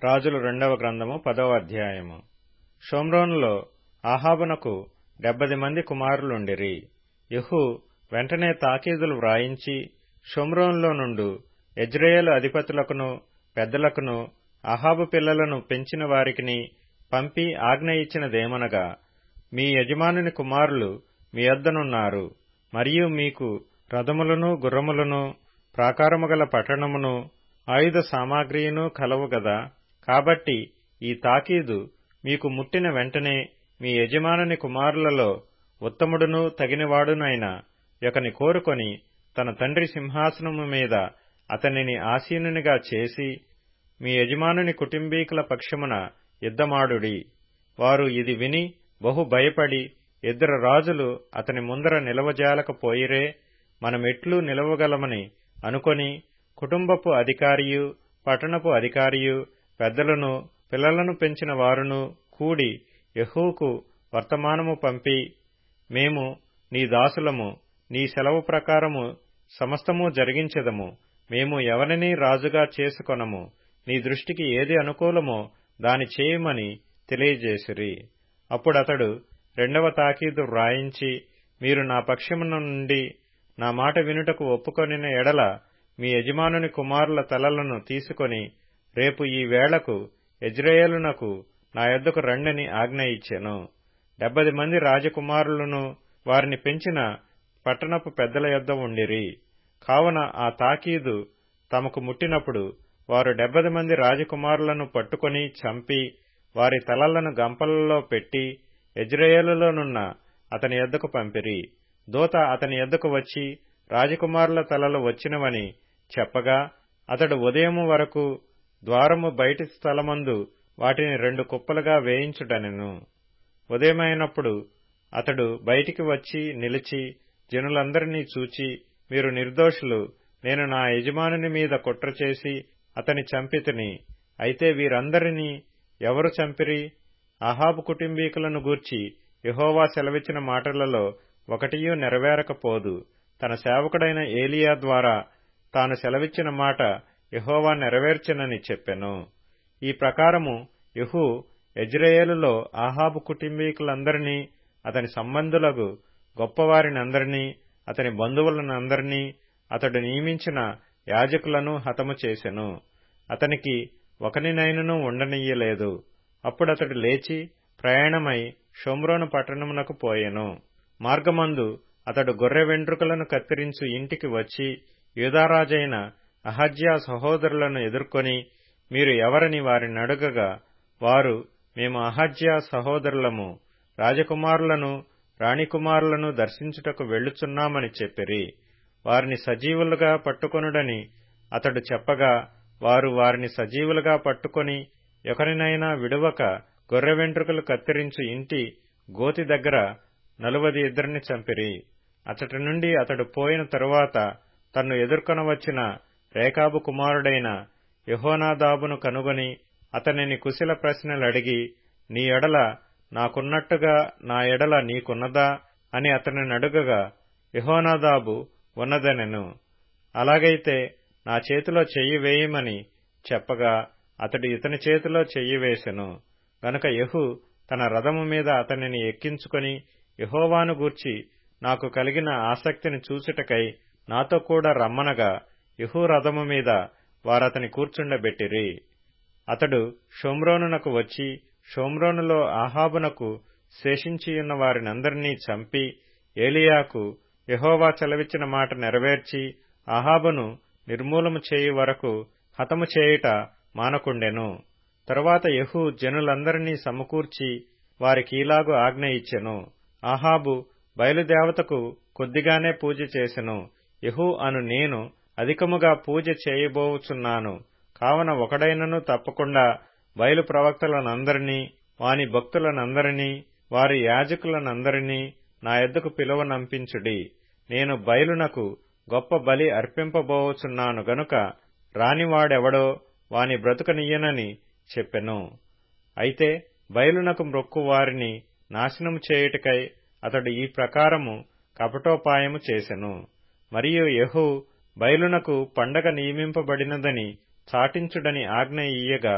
రాజులు రెండవ గ్రంథము పదవ అధ్యాయము షోమ్రోనులో ఆహాబునకు డెబ్బది మంది కుమారులుండిరి యెహూ వెంటనే తాకీదులు వ్రాయించి షోమ్రోనులో నుండు యెజ్రెయేలు అధిపతులకును పెద్దలకును అహాబు పిల్లలను పెంచిన వారికిని పంపి ఆజ్ఞ ఇచ్చినదేమనగా మీ యజమానుని కుమారులు మీ యొద్దనున్నారు మరియు మీకు రథములను గుర్రములను ప్రాకారము గల పట్టణమును ఆయుధ సామాగ్రియును కలవు గదా కాబట్టి ఈ తాకీదు మీకు ముట్టిన వెంటనే మీ యజమానుని కుమారులలో ఉత్తముడును తగినవాడునైన ఒకని కోరుకొని తన తండ్రి సింహాసనము మీద అతనిని ఆసీనునిగా చేసి మీ యజమానుని కుటుంబీకుల పక్షమున యుద్ధమాడుడి వారు ఇది విని బహు భయపడి ఇద్దరు రాజులు అతని ముందర నిలవజాలకపోయిరే మనమెట్లు నిలవగలమని అనుకొని కుటుంబపు అధికారియు పట్టణపు అధికారియు పెద్దలను పిల్లలను పెంచిన వారును కూడి యహూకు వర్తమానము పంపి మేము నీ దాసులము నీ సెలవు ప్రకారము సమస్తము జరిగించెదము మేము ఎవరిని రాజుగా చేసుకొనము నీ దృష్టికి ఏది అనుకూలమో దాని చేయమని తెలియజేసిరి అప్పుడతడు రెండవ తాకీదు వ్రాయించి మీరు నా పక్షమున నుండి నా మాట వినుటకు ఒప్పుకొనిన ఎడల మీ యజమానుని కుమారుల తలలను తీసుకొని రేపు ఈ వేళకు యజ్రయేలునకు నా యొద్దకు రండని ఆజ్ఞ ఇచ్చెను డెబ్బది మంది రాజకుమారులను వారిని పెంచిన పట్టణపు పెద్దల యొద్ద ఉండిరి కావున ఆ తాకీదు తమకు ముట్టినప్పుడు వారు డెబ్బది మంది రాజకుమారులను పట్టుకొని చంపి వారి తలలను గంపలలో పెట్టి యజ్రయేలులోనున్న అతని యొద్దకు పంపిరి దూత అతని యొద్దకు వచ్చి రాజకుమారుల తలలు వచ్చినవని చెప్పగా అతడు ఉదయము వరకు ద్వారము బయటి స్థలమందు వాటిని రెండు కుప్పలుగా వేయించుటనెను ఉదయమైనప్పుడు అతడు బయటికి వచ్చి నిలిచి జనులందరినీ చూచి మీరు నిర్దోషులు నేను నా యజమానుని మీద కుట్ర చేసి అతని చంపితిని అయితే వీరందరినీ ఎవరు చంపిరి అహాబు కుటుంబీకులను గూర్చి యహోవా సెలవిచ్చిన మాటలలో ఒకటియూ నెరవేరకపోదు తన సేవకుడైన ఏలియా ద్వారా తాను సెలవిచ్చిన మాట యహోవా నెరవేర్చెనని చెప్పెను ఈ ప్రకారము యహూ యజ్రయేలులో ఆహాబు కుటుంబీకులందరినీ అతని సంబంధులకు గొప్పవారినందరినీ అతని బంధువులనందరినీ అతడు నియమించిన యాజకులను హతము చేసెను అతనికి ఒకనినైనను ఉండనీయలేదు అప్పుడతడు లేచి ప్రయాణమై షోమ్రోను పట్టణమునకు పోయెను మార్గమందు అతడు గొర్రె వెంట్రుకలను కత్తిరించు ఇంటికి వచ్చి యూదారాజైన అహజ్యా సహోదరులను ఎదుర్కొని మీరు ఎవరని వారిని అడుగగా వారు మేము అహజ్యా సహోదరులము రాజకుమారులను రాణికుమారులను దర్శించుటకు వెళ్లుచున్నామని చెప్పిరి వారిని సజీవులుగా పట్టుకొనుడని అతడు చెప్పగా వారు వారిని సజీవులుగా పట్టుకొని ఒకరినైనా విడువక గొర్రె వెంట్రుకలు కత్తిరించు ఇంటి గోతి దగ్గర నలువది ఇద్దరిని చంపిరి అతటి నుండి అతడు పోయిన తరువాత తన్ను ఎదుర్కొనవచ్చిన రేకాబు కుమారుడైన యహోనాదాబును కనుగొని అతనిని కుశల ప్రశ్నలడిగి నీ ఎడల నాకున్నట్టుగా నా ఎడల నీకున్నదా అని అతనిని అడుగగా యహోనాదాబు ఉన్నదనెను అలాగైతే నా చేతిలో చెయ్యి వేయమని చెప్పగా అతడు ఇతని చేతిలో చెయ్యి వేసెను గనుక యహు తన రథము మీద అతనిని ఎక్కించుకొని యహోవాను గూర్చి నాకు కలిగిన ఆసక్తిని చూచుటకై నాతో కూడా రమ్మనగా యహూ రథము మీద వారతని కూర్చుండబెట్టిరి అతడు షోమ్రోనునకు వచ్చి షోమ్రోనులో ఆహాబునకు శేషించియున్న వారినందరినీ చంపి ఏలియాకు యహోవా చెలవిచ్చిన మాట నెరవేర్చి ఆహాబును నిర్మూలము చేయు వరకు హతము చేయుట మానకుండెను తరువాత యహూ జనులందరినీ సమకూర్చి వారికీలాగు ఆజ్ఞ ఇచ్చెను ఆహాబు బయలుదేవతకు కొద్దిగానే పూజ చేసెను యహూ అను నేను అధికముగా పూజ చేయబోవుచున్నాను కావున ఒకడైనను తప్పకుండా బయలు ప్రవక్తలనందరినీ వాని భక్తులనందరినీ వారి యాజకులనందరినీ నా ఎద్దుకు పిలువనంపించుడి నేను బయలునకు గొప్ప బలి అర్పింపబోవుచున్నాను గనుక రానివాడెవడో వాని బ్రతుకనియ్యనని చెప్పెను అయితే బయలునకు మ్రొక్కు వారిని నాశనము చేయుటకై అతడు ఈ ప్రకారము కపటోపాయము చేసెను మరియు యహూ బయలునకు పండగ నియమింపబడినదని చాటించుడని ఆజ్ఞ ఇయ్యగా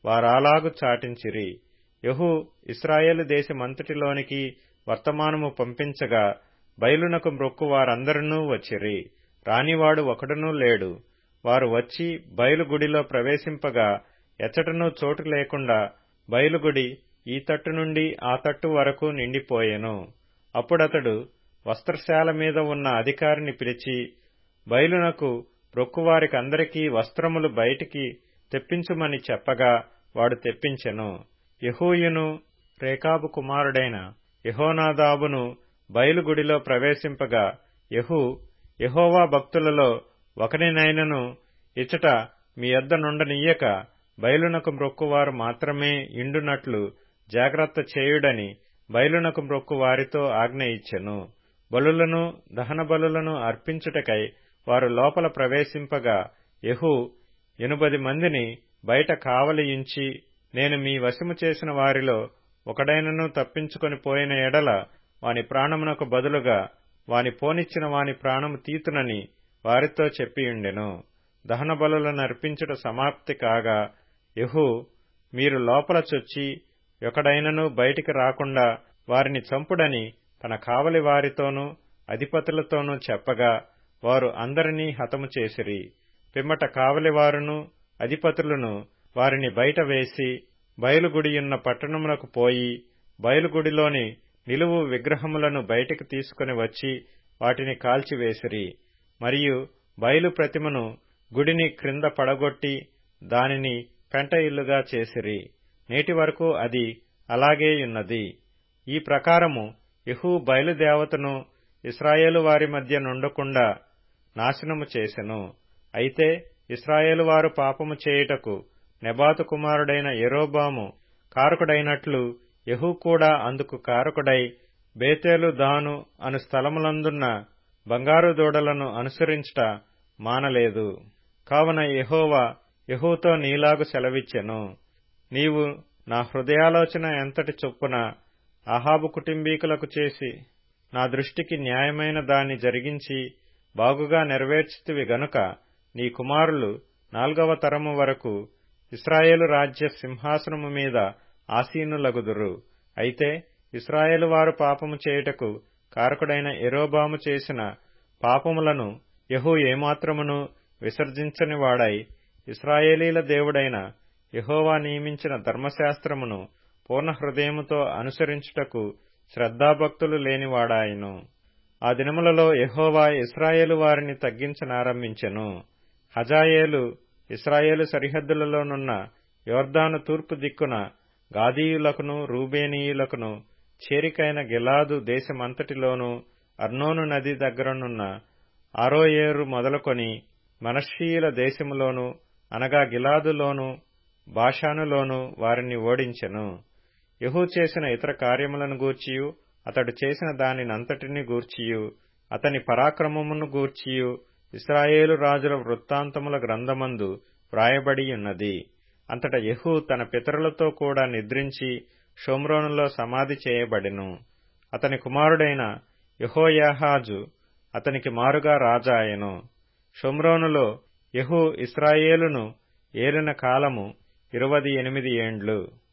వారాలాగు చాటించిరి యహు ఇస్రాయేలు దేశమంతటిలోనికి వర్తమానము పంపించగా బయలునకు మ్రొక్కు వారందరూ వచ్చిరి రానివాడు ఒకడునూ లేడు వారు వచ్చి బయలుగుడిలో ప్రవేశింపగా ఎచ్చటనూ చోటు లేకుండా బయలుగుడి ఈ తట్టు నుండి ఆ తట్టు వరకు నిండిపోయెను అప్పుడతడు వస్త్రశాల మీద ఉన్న అధికారిని పిలిచి బయలునకు రొక్కువారికి అందరికీ వస్త్రములు బయటికి తెప్పించుమని చెప్పగా వాడు తెప్పించెను యహూయును రేకాబు కుమారుడైన యహోనాదాబును బయలుగుడిలో ప్రవేశింపగా యహు యహోవా భక్తులలో ఒకరినైనను ఇచ్చట మీ యొద్ద నుండనియ్యక బయలునకు మ్రొక్కువారు మాత్రమే ఇండునట్లు జాగ్రత్త చేయుడని బయలునకు మ్రొక్కు వారితో ఆజ్ఞ ఇచ్చెను బలులను దహన బలులను అర్పించుటకై వారు లోపల ప్రవేశింపగా యహు ఎనుబది మందిని బయట కావలియించి నేను మీ వశము చేసిన వారిలో ఒకడైనను తప్పించుకొని పోయిన ఎడల వాని ప్రాణమునకు బదులుగా వాని పోనిచ్చిన వాని ప్రాణము తీతునని వారితో చెప్పియుండెను దహన బలులను అర్పించుట సమాప్తి కాగా యహు మీరు లోపల చొచ్చి ఒకడైనను బయటికి రాకుండా వారిని చంపుడని తన కావలి వారితోనూ అధిపతులతోనూ చెప్పగా వారు అందరినీ హతము చేసిరి పిమ్మట కావలివారును అధిపతులను వారిని బయట వేసి బయలుగుడియున్న పట్టణమునకు పోయి బయలుగుడిలోని నిలువు విగ్రహములను బయటికి తీసుకుని వచ్చి వాటిని కాల్చివేసిరి మరియు బయలు ప్రతిమను గుడిని క్రింద పడగొట్టి దానిని పెంట ఇల్లుగా చేసిరి నేటి వరకు అది అలాగేయున్నది ఈ ప్రకారము యహూ బయలుదేవతను ఇస్రాయేలు వారి మధ్య నుండకుండా నాశనము చేసెను అయితే ఇస్రాయేలు వారు పాపము చేయుటకు నెబాతు కుమారుడైన ఎరోబాము కారకుడైనట్లు యహూ కూడా అందుకు కారకుడై బేతేలు దాను అను స్థలములందున్న బంగారు దూడలను అనుసరించుట మానలేదు కావున యహోవా యహూతో నీలాగు సెలవిచ్చెను నీవు నా హృదయాలోచన ఎంతటి చొప్పున అహాబు కుటుంబీకులకు చేసి నా దృష్టికి న్యాయమైన దాన్ని జరిగించి బాగుగా నెరవేర్చితివి గనుక నీ కుమారులు నాల్గవ తరము వరకు ఇస్రాయేలు రాజ్య సింహాసనము మీద ఆసీనులగుదురు అయితే ఇస్రాయేలు వారు పాపము చేయుటకు కారకుడైన ఎరోబాము చేసిన పాపములను యహూ ఏమాత్రమును విసర్జించని వాడై ఇస్రాయేలీల దేవుడైన యహోవా నియమించిన ధర్మశాస్త్రమును పూర్ణ హృదయముతో అనుసరించుటకు శ్రద్ధాభక్తులు లేనివాడాయను ఆ దినములలో యహోవా ఇస్రాయేలు వారిని తగ్గించనారంభించెను హజాయేలు ఇస్రాయేలు సరిహద్దులలోనున్న యోర్దాను తూర్పు దిక్కున గాదీయులకును రూబేనీయులకును చేరికైన గిలాదు దేశమంతటిలోనూ అర్నోను నది దగ్గరనున్న ఆరోయేరు మొదలుకొని మనషీయుల దేశములోను అనగా గిలాదులోను బాషానులోను వారిని ఓడించెను యహూ చేసిన ఇతర కార్యములను గూర్చియు అతడు చేసిన దానినంతటిని గూర్చియు అతని పరాక్రమమును గూర్చియు ఇస్రాయేలు రాజుల వృత్తాంతముల గ్రంథమందు వ్రాయబడియున్నది అంతట యహూ తన పితరులతో కూడా నిద్రించి షోమ్రోనులో సమాధి చేయబడెను అతని కుమారుడైన యహోయాహాజు అతనికి మారుగా రాజాయెను షోమ్రోనులో యహూ ఇస్రాయేలును ఏలిన కాలము ఇరవది ఎనిమిది ఏండ్లు